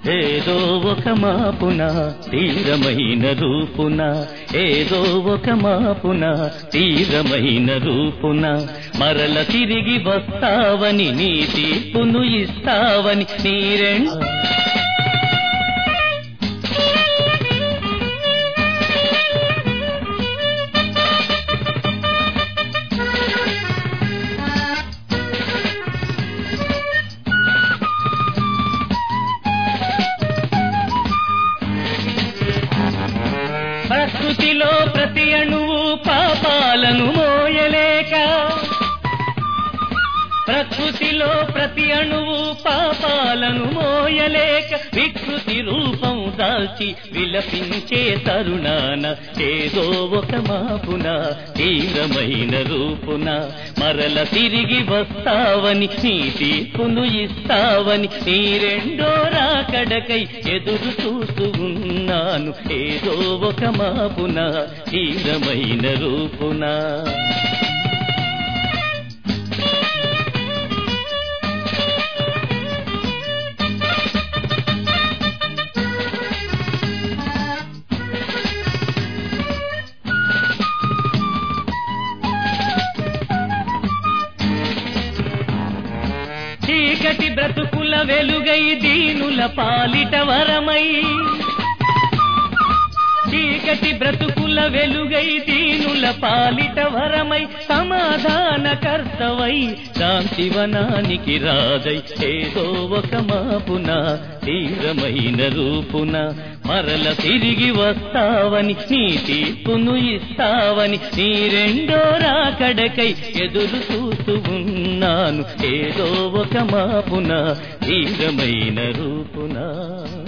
ఏదో ఒక మాపున తీరమైన రూపున ఏదో ఒక మాపున తీరమైన రూపున మరల తిరిగి వస్తావని నీ తీర్పును ఇస్తావని నీరెండ ప్రకృతిలో ప్రతి అణువు పాపాలను మోయలేక ప్రకృతిలో ప్రతి అణువు పాపాలను మోయలేక వికృతి రూపం దాల్చి విలపించే తరుణాన ఏదో ఒక మాపున తీవ్రమైన రూపున మరల తిరిగి వస్తావని నీ తీర్పును ఇస్తావని నీ రెండో రాకడకై ఎదురు చూస్తూ ఉన్నాను ఏదో ఒక మాపున తీవ్రమైన రూపున చీకటి బ్రతుకుల వెలుగై దీనుల పాలిట వరమై చీకటి బ్రతుకుల వెలుగై దీనుల పాలిట వరమై సమాధాన కర్తవై శాంతివనానికి రాజై ఏదో ఒక మాపున తీవ్రమైన రూపున మరల తిరిగి వస్తావని నీ తీర్పును ఇస్తావని నీ రెండో రాకడకై ఎదురు చూస్తూ ఉన్నాను ఏదో ఒక మాపున తీవ్రమైన రూపున